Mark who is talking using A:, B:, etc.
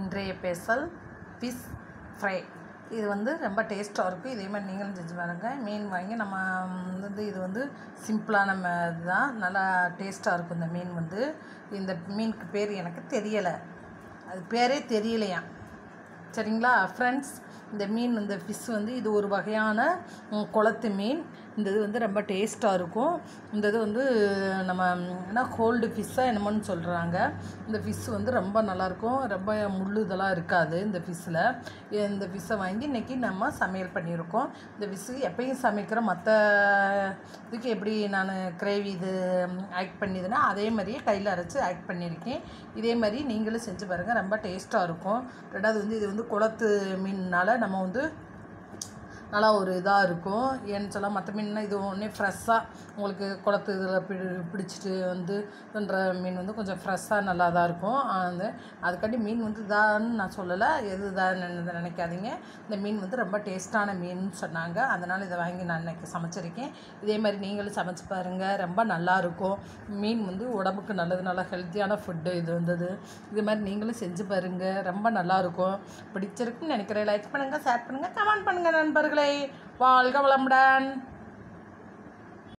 A: இன்றைய Basel fish fry இது வந்து ரொம்ப டேஸ்ட்டாக இருக்கும் இதே மாதிரி நீங்களும் செஞ்சு பாருங்க மீன் வாங்கி நம்ம வந்து இது வந்து சிம்பிளான ம இதுதான் நல்லா டேஸ்ட்டாக இருக்கும் இந்த மீன் வந்து இந்த மீனுக்கு பேர் எனக்கு தெரியலை அது பேரே தெரியலையாம் சரிங்களா ஃப்ரெண்ட்ஸ் இந்த மீன் இந்த ஃபிஷ் வந்து இது ஒரு வகையான ம், குளத்து மீன் இந்த இது வந்து ரொம்ப டேஸ்ட்டாக இருக்கும் இந்த இது வந்து நம்ம ம், என்ன கோல்டு ஃபிஷ்ஷாக என்னமோன்னு சொல்கிறாங்க இந்த ஃபிஷ் வந்து ரொம்ப நல்லாயிருக்கும் ரொம்ப முள் இதெல்லாம் இருக்காது இந்த ஃபிஷ்ஷில் இந்த ஃபிஷ்ஷை வாங்கி இன்றைக்கி நம்ம சமையல் பண்ணியிருக்கோம் இந்த ஃபிஷ்ஷு எப்பயும் சமைக்கிற மற்ற இதுக்கு எப்படி நான் கிரேவி இது ஆக்ட் பண்ணிதுன்னா அதே மாதிரியே கையில் அரைச்சி ஆக்ட் பண்ணியிருக்கேன் இதே மாதிரி நீங்களும் செஞ்சு பாருங்கள் ரொம்ப டேஸ்ட்டாக இருக்கும் ரெண்டாவது வந்து இது வந்து குளத்து மீன்னால நம்ம வந்து நல்லா ஒரு இதாக இருக்கும் ஏன்னு சொல்ல மற்ற மீன்னா இது ஒன்றே ஃப்ரெஷ்ஷாக உங்களுக்கு குளத்து இதில் பிடி பிடிச்சிட்டு வந்து பண்ணுற மீன் வந்து கொஞ்சம் ஃப்ரெஷ்ஷாக நல்லா தான் இருக்கும் அந்த அதுக்காண்டி மீன் வந்து இதான்னு நான் சொல்லலை எது இதான்னு நினைக்காதீங்க இந்த மீன் வந்து ரொம்ப டேஸ்ட்டான மீன் சொன்னாங்க அதனால் இதை வாங்கி நான் இன்னைக்கு சமைச்சிருக்கேன் இதே மாதிரி நீங்களும் சமைச்சு பாருங்கள் ரொம்ப நல்லா இருக்கும் மீன் வந்து உடம்புக்கு நல்லது நல்லா ஹெல்த்தியான ஃபுட்டு இது வந்தது இது மாதிரி நீங்களும் செஞ்சு பாருங்கள் ரொம்ப நல்லா இருக்கும் பிடிச்சிருக்குன்னு நினைக்கிறேன் லைக் பண்ணுங்கள் ஷேர் பண்ணுங்கள் கமெண்ட் பண்ணுங்கள் நண்பர்களே வாழ்க வளமுடன்